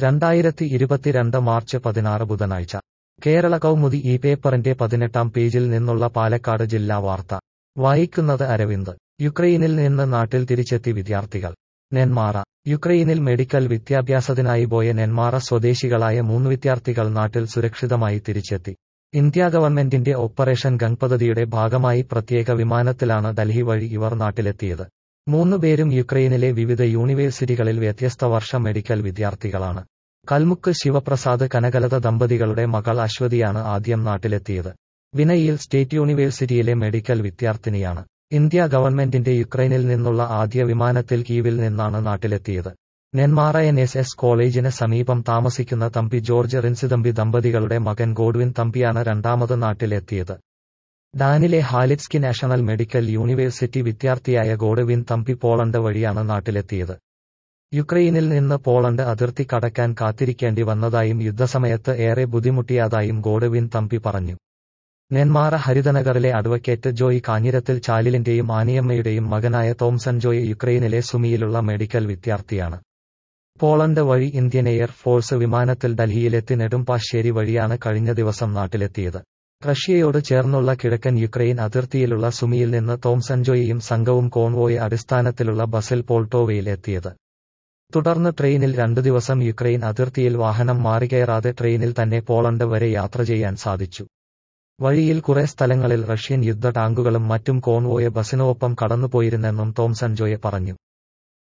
രണ്ടായിരത്തി ഇരുപത്തിരണ്ട് മാർച്ച് പതിനാറ് ബുധനാഴ്ച കേരള കൗമുദി ഈ പേപ്പറിന്റെ പതിനെട്ടാം പേജിൽ നിന്നുള്ള പാലക്കാട് ജില്ലാ വാർത്ത വായിക്കുന്നത് അരവിന്ദ് യുക്രൈനിൽ നിന്ന് നാട്ടിൽ തിരിച്ചെത്തി വിദ്യാർത്ഥികൾ നെന്മാറ യുക്രൈനിൽ മെഡിക്കൽ വിദ്യാഭ്യാസത്തിനായി പോയ നെന്മാറ സ്വദേശികളായ മൂന്ന് വിദ്യാർത്ഥികൾ നാട്ടിൽ സുരക്ഷിതമായി തിരിച്ചെത്തി ഇന്ത്യ ഗവൺമെന്റിന്റെ ഓപ്പറേഷൻ ഗംഗ് പദ്ധതിയുടെ ഭാഗമായി പ്രത്യേക വിമാനത്തിലാണ് ഡൽഹി വഴി ഇവർ നാട്ടിലെത്തിയത് മൂന്നുപേരും യുക്രൈനിലെ വിവിധ യൂണിവേഴ്സിറ്റികളിൽ വ്യത്യസ്ത വർഷ മെഡിക്കൽ വിദ്യാർത്ഥികളാണ് കൽമുക്ക് ശിവപ്രസാദ് കനകലത ദമ്പതികളുടെ മകൾ അശ്വതിയാണ് ആദ്യം നാട്ടിലെത്തിയത് വിനയിൽ സ്റ്റേറ്റ് യൂണിവേഴ്സിറ്റിയിലെ മെഡിക്കൽ വിദ്യാർത്ഥിനിയാണ് ഇന്ത്യ ഗവൺമെന്റിന്റെ യുക്രൈനിൽ നിന്നുള്ള ആദ്യ വിമാനത്തിൽ കീവിൽ നിന്നാണ് നാട്ടിലെത്തിയത് നെന്മാറ എൻ എസ് എസ് കോളേജിന് സമീപം താമസിക്കുന്ന തമ്പി ജോർജ് റിൻസിതമ്പി ദമ്പതികളുടെ മകൻ ഗോഡ്വിൻ തമ്പിയാണ് രണ്ടാമത് നാട്ടിലെത്തിയത് Danylo Halytsky national medical university വിദ്യാർത്ഥിയായ ഗോഡ്വിൻ തമ്പി പോളണ്ട് വഴിയാണ് നാട്ടിലെത്തിയത് യുക്രൈനിൽ നിന്ന് പോളണ്ട് അതിർത്തി കടക്കാൻ കാത്തിരിക്കേണ്ടി വന്നതായും യുദ്ധസമയത്ത് ഏറെ ബുദ്ധിമുട്ടിയതായും ഗോഡ്വിൻ തമ്പി പറഞ്ഞു നെന്മാറ ഹരിതനഗറിലെ അഡ്വക്കേറ്റ് ജോയ് കാഞ്ഞിരത്തിൽ ചാലിലിന്റെയും ആനിയമ്മയുടെയും മകനായ തോംസൺ ജോയ് യുക്രൈനിലെ സുമിയിലുള്ള മെഡിക്കൽ വിദ്യാർത്ഥിയാണ് പോളണ്ട് വഴി ഇന്ത്യൻ എയർ ഫോഴ്സ് വിമാനത്തിൽ ഡൽഹിയിലെത്തി നെടുമ്പാശ്ശേരി വഴിയാണ് കഴിഞ്ഞ ദിവസം നാട്ടിലെത്തിയത് റഷ്യയോട് ചേർന്നുള്ള കിഴക്കൻ യുക്രൈൻ അതിർത്തിയിലുള്ള സുമിയിൽ നിന്ന് തോംസൺ ജോയിയും സംഘവും കോൺവോയ് അടിസ്ഥാനത്തിലുള്ള ബസിൽ പോൾട്ടോവയിൽ എത്തിയത് തുടർന്ന് ട്രെയിനിൽ രണ്ടു ദിവസം യുക്രൈൻ അതിർത്തിയിൽ വാഹനം മാറികയറാതെ ട്രെയിനിൽ തന്നെ പോളണ്ട് വരെ യാത്ര ചെയ്യാൻ സാധിച്ചു വഴിയിൽ കുറെ സ്ഥലങ്ങളിൽ റഷ്യൻ യുദ്ധ ടാങ്കുകളും മറ്റും കോൺവോയെ ബസിനൊപ്പം കടന്നുപോയിരുന്നെന്നും തോംസൺ ജോയെ പറഞ്ഞു